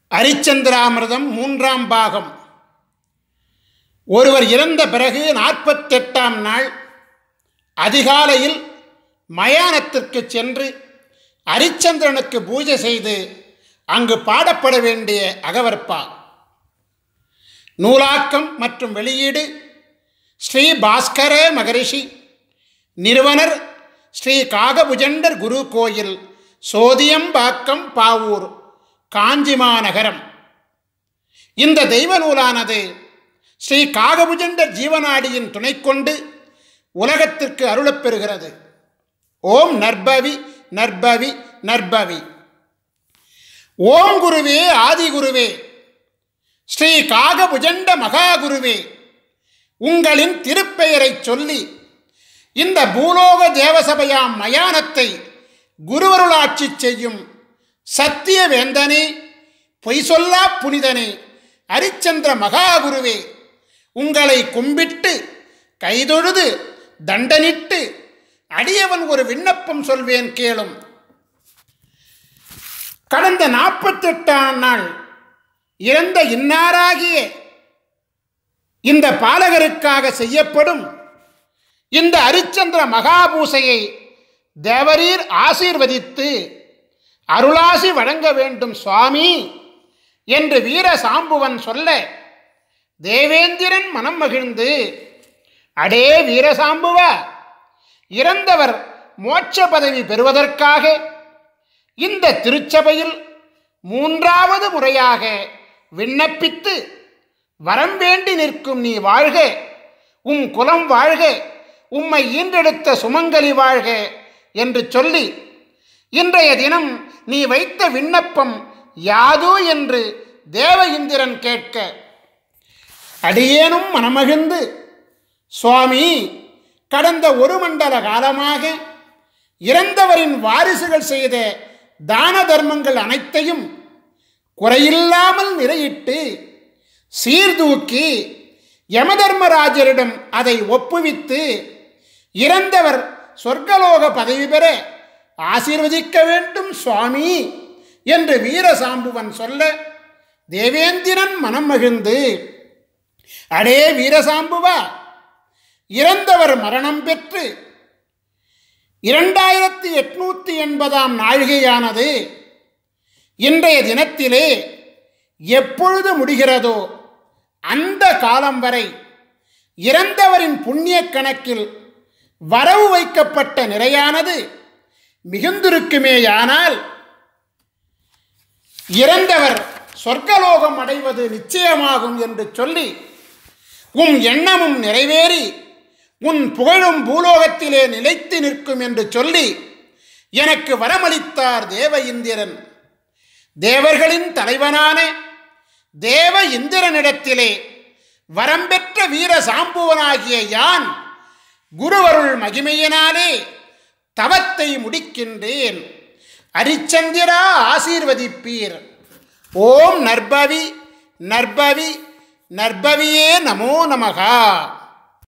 அரிச்சந்திராமிர்தம் மூன்றாம் பாகம் ஒருவர் இறந்த பிறகு நாற்பத்தெட்டாம் நாள் அதிகாலையில் மயானத்திற்கு சென்று அரிச்சந்திரனுக்கு பூஜை செய்து அங்கு பாடப்பட வேண்டிய அகவற்பா நூலாக்கம் மற்றும் வெளியீடு ஸ்ரீ பாஸ்கர மகரிஷி நிறுவனர் ஸ்ரீ காகபுஜண்டர் குரு கோயில் சோதியம்பாக்கம் பாவூர் காஞ்சிமாநகரம் இந்த தெய்வ நூலானது ஸ்ரீ காகபுஜண்டர் ஜீவநாடியின் துணை கொண்டு உலகத்திற்கு அருளப்பெறுகிறது ஓம் நற்பவி நற்பவி நற்பவி ஓம் குருவே ஆதிகுருவே ஸ்ரீ காகபுஜண்ட மகாகுருவே உங்களின் திருப்பெயரை சொல்லி இந்த பூலோக தேவசபையாம் மயானத்தை குருவருளாட்சி செய்யும் சத்திய வேந்தனே பொய் சொல்லா புனிதனே அரிச்சந்திர மகாகுருவே உங்களை கும்பிட்டு கைதொழுது தண்டனிட்டு அடியவன் ஒரு விண்ணப்பம் சொல்வேன் கேளும் கடந்த நாற்பத்தெட்டாம் நாள் இறந்த இன்னாராகிய இந்த பாலகருக்காக செய்யப்படும் இந்த அரிச்சந்திர மகாபூசையை தேவரீர் ஆசீர்வதித்து அருளாசி வழங்க வேண்டும் சுவாமி என்று வீர சாம்புவன் சொல்ல தேவேந்திரன் மனம் மகிழ்ந்து அடே வீரசாம்புவா இறந்தவர் மோட்ச பதவி பெறுவதற்காக இந்த திருச்சபையில் மூன்றாவது முறையாக விண்ணப்பித்து வரம் வேண்டி நிற்கும் நீ வாழ்க உம் குலம் வாழ்க உம்மை ஈன்றெடுத்த சுமங்கலி வாழ்க என்று சொல்லி இன்றைய தினம் நீ வைத்த விண்ணப்பம் யாது என்று தேவ இந்திரன் கேட்க அடியேனும் மனமகிழ்ந்து சுவாமி கடந்த ஒரு மண்டல காலமாக இறந்தவரின் வாரிசுகள் செய்த தான தர்மங்கள் அனைத்தையும் குறையில்லாமல் நிறையிட்டு சீர்தூக்கி யமதர்மராஜரிடம் அதை ஒப்புவித்து இறந்தவர் சொர்க்கலோக பதவி பெற ஆசீர்வதிக்க வேண்டும் சுவாமி என்று வீரசாம்புவன் சொல்ல தேவேந்திரன் மனம் மகிழ்ந்து அடே வீரசாம்புவா இறந்தவர் மரணம் பெற்று இரண்டாயிரத்தி எட்நூற்றி எண்பதாம் நாழிகையானது இன்றைய தினத்திலே எப்பொழுது முடிகிறதோ அந்த காலம் வரை இறந்தவரின் புண்ணிய கணக்கில் வரவு வைக்கப்பட்ட நிறையானது மிகுந்திருக்குமேயானால் இறந்தவர் சொர்க்கலோகம் அடைவது நிச்சயமாகும் என்று சொல்லி உம் எண்ணமும் நிறைவேறி உன் புகழும் பூலோகத்திலே நிலைத்து நிற்கும் என்று சொல்லி எனக்கு வரமளித்தார் தேவ இந்திரன் தேவர்களின் தலைவனான தேவ இந்திரனிடத்திலே வரம்பெற்ற வீர சாம்புவனாகிய யான் குருவருள் மகிமையினாலே தவத்தை முடிக்கின்றேன் அரிச்சந்திரா ஆசீர்வதிப்பீர் ஓம் நற்பவி நற்பவி நற்பவியே நமோ நமகா